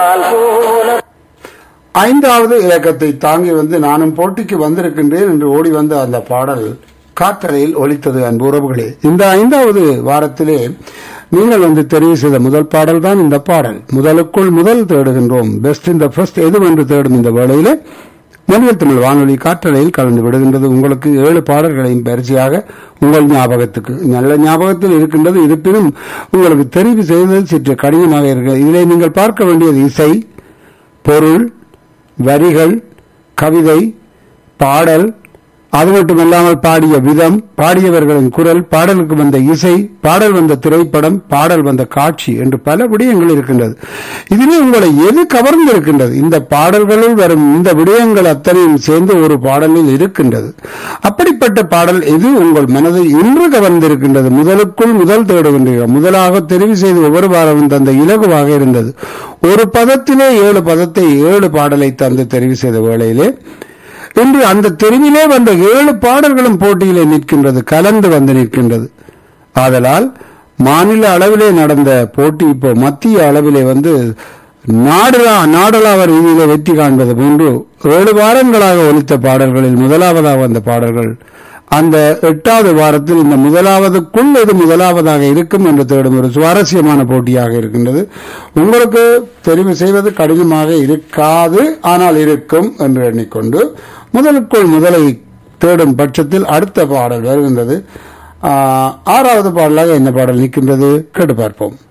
ஐந்தாவது இலக்கத்தை தாங்கி வந்து நானும் போட்டிக்கு வந்திருக்கின்றேன் என்று ஓடி வந்த அந்த பாடல் காற்றலையில் ஒலித்தது அன்பு உறவுகளே இந்த ஐந்தாவது வாரத்திலே நீங்கள் வந்து தெரிவு செய்த முதல் பாடல் தான் இந்த பாடல் முதலுக்குள் முதல் தேடுகின்றோம் பெஸ்ட் இந்த ஃபர்ஸ்ட் எதுவென்று தேடும் இந்த வேளையிலே மொழியல் தமிழ் வானொலி காற்றலையில் கலந்து விடுகின்றது உங்களுக்கு ஏழு பாடல்களையும் பரிசையாக உங்கள் ஞாபகத்துக்கு நல்ல ஞாபகத்தில் இருக்கின்றது இருப்பினும் உங்களுக்கு தெரிவு செய்தது சற்று கடினமாக இருக்கிறது இதிலே நீங்கள் பார்க்க வேண்டியது இசை பொருள் வரிகள் கவிதை பாடல் அது மட்டுமல்லாமல் பாடிய விதம் பாடியவர்களின் குரல் பாடலுக்கு வந்த இசை பாடல் வந்த திரைப்படம் பாடல் வந்த காட்சி என்று பல விடயங்கள் இருக்கின்றது இதிலே உங்களை எது கவர்ந்திருக்கின்றது இந்த பாடல்களில் வரும் இந்த விடயங்கள் அத்தனையும் சேர்ந்து ஒரு பாடலில் இருக்கின்றது அப்படிப்பட்ட பாடல் எது உங்கள் மனதை இன்று கவர்ந்திருக்கின்றது முதலுக்குள் முதல் தேடுகின்றீர்கள் முதலாக தெரிவு செய்து ஒவ்வொரு வாரமும் தந்த இலகுவாக இருந்தது ஒரு பதத்திலே ஏழு பதத்தை ஏழு பாடலை தந்து தெரிவு செய்த வேளையிலே இன்று அந்த தெருவிலே வந்த ஏழு பாடல்களும் போட்டியிலே நிற்கின்றது கலந்து வந்து நிற்கின்றது ஆதலால் மாநில அளவிலே நடந்த போட்டி இப்போ மத்திய அளவிலே வந்து நாடுலா நாடளாவ ரீதியிலே வெற்றி காண்பது போன்று ஏழு வாரங்களாக ஒலித்த பாடல்களில் முதலாவதாக வந்த பாடல்கள் அந்த எட்டாவது வாரத்தில் இந்த முதலாவதுக்குள் இது முதலாவதாக இருக்கும் என்று தேடும் ஒரு சுவாரஸ்யமான போட்டியாக இருக்கின்றது உங்களுக்கு தெரிவு செய்வது கடினமாக இருக்காது ஆனால் இருக்கும் என்று எண்ணிக்கொண்டு முதலுக்குள் முதலை தேடும் பட்சத்தில் அடுத்த பாடல் வருகின்றது ஆ, ஆறாவது பாடலாக என்ன பாடல் நிற்கின்றது கேட்டு பார்ப்போம்